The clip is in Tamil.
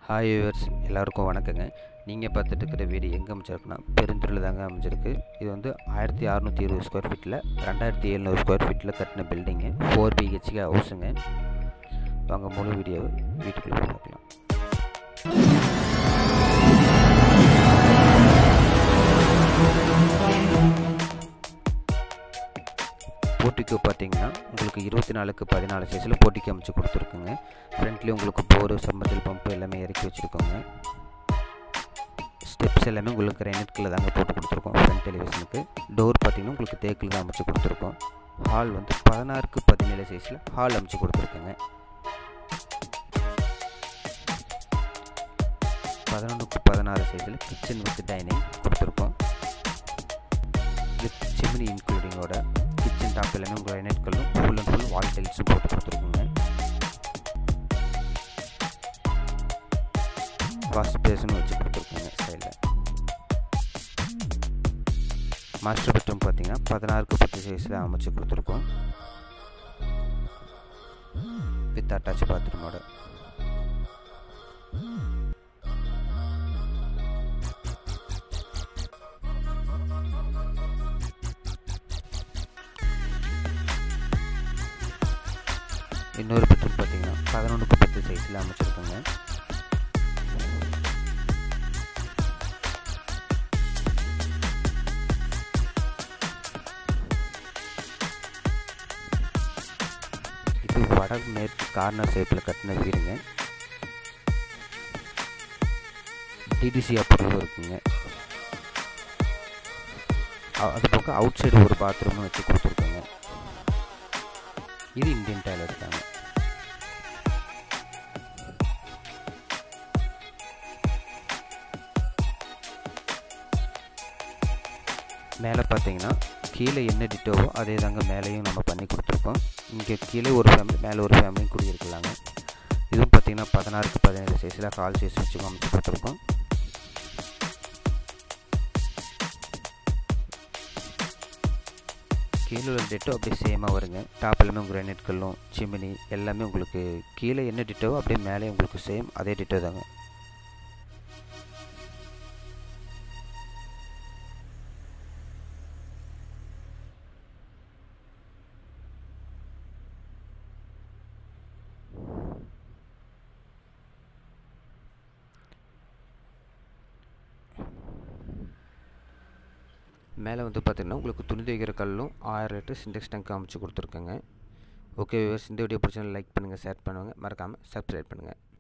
ஹாய் வியூவர்ஸ் எல்லாருக்கும் வணக்கங்க நீங்கள் பார்த்துட்டு இருக்கிற வீடு எங்கே அமைச்சிருக்குன்னா பெருந்துறையில் தாங்க அமைஞ்சிருக்கு இது வந்து ஆயிரத்தி அறநூற்றி இருபது ஸ்கொயர் ஃபீட்டில் ரெண்டாயிரத்தி எழுநூறு ஸ்கொயர் ஃபீட்டில் கட்டின பில்டிங்கு ஃபோர் பிஹெச்கே ஹவுஸுங்க வாங்க முழு வீடியோவை வீட்டுக்குள்ளே போய் பார்க்கலாம் போட்டிக்கு பார்த்தீங்கன்னா உங்களுக்கு இருபத்தி நாலுக்கு பதினாலு சைஸில் போட்டிக்கு அமைச்சு கொடுத்துருக்குங்க ஃப்ரண்ட்லேயும் உங்களுக்கு போரு சம்மந்தல் பம்பு எல்லாமே இறக்கி வச்சுருக்கோங்க ஸ்டெப்ஸ் எல்லாமே உங்களுக்கு கிரைனட்கில் தாங்க போட்டு கொடுத்துருக்கோம் ஃப்ரண்ட் டெலிவிஷனுக்கு டோர் பார்த்தீங்கன்னா உங்களுக்கு தேக்கில் தான் அமைச்சு கொடுத்துருக்கோம் ஹால் வந்து பதினாறுக்கு பதினேழு சைஸில் ஹால் அமைச்சு கொடுத்துருக்குங்க பதினொன்றுக்கு பதினாறு சைஸில் கிச்சன் வித் டைனிங் கொடுத்துருக்கோம் வித் சிமினி இன்க்ளூடிங்கோட கிச்சன் டாப் எல்லாமே உங்கள் கிரைனட் கல்லும் ஃபுல் அண்ட் ஃபுல் வால் டைல்ஸும் போட்டு கொடுத்துருக்குங்க வாஷ் பேஸும் வச்சு கொடுத்துருக்குங்க சைடில் மாஸ்டர் பெட்ரூம் பார்த்தீங்கன்னா பதினாறுக்கு பத்து சைஸில் அமைச்சு கொடுத்துருக்கோம் வித் அட்டாச் பாத்ரூமோட இன்னொரு பெட்ரூம் பார்த்தீங்கன்னா பதினொன்றுக்கு பத்து சைஸில் அமைச்சிருக்கோங்க இது வட மேற்கு கார்னர் ஷேப்பில் கட்டின வீடுங்க டிடிசி அப்ரூவ் இருக்குங்க அ- அது போக அவுட் சைடு ஒரு பாத்ரூமும் வச்சு கொடுத்துருக்கோங்க இது இந்தியன் டாய்லெட் தாங்க மேலே பார்த்தீங்கன்னா கீழே என்ன டிட்டோவோ அதே தாங்க மேலேயும் நம்ம பண்ணி கொடுத்துருக்கோம் இங்கே கீழே ஒரு ஃபேமிலி மேலே ஒரு ஃபேமிலியும் குடியிருக்கலாங்க இதுவும் பார்த்தீங்கன்னா பதினாறுக்கு பதினேழு சைஸில் கால் சைஸ் வச்சு அமைச்சு கொடுத்துருக்கோம் கீழே உள்ள டிட்டோ அப்படியே சேமாக வருங்க டாப் எல்லாமே கிரானைட் கல்லும் சிமினி எல்லாமே உங்களுக்கு கீழே என்ன டிட்டோவோ அப்படியே மேலே உங்களுக்கு சேம் அதே டிட்டோ தாங்க மேலே வந்து பார்த்தீங்கன்னா உங்களுக்கு துணி துவைக்கிற கல்லும் ஆயிரம் லிட்டர் சிண்டெக்ஸ் டேங்க் அமைச்சு கொடுத்துருக்கேங்க ஓகே வியூவர்ஸ் இந்த வீடியோ பிடிச்சா லைக் பண்ணுங்கள் ஷேர் பண்ணுங்கள் மறக்காமல் சப்ஸ்கிரைப் பண்ணுங்கள்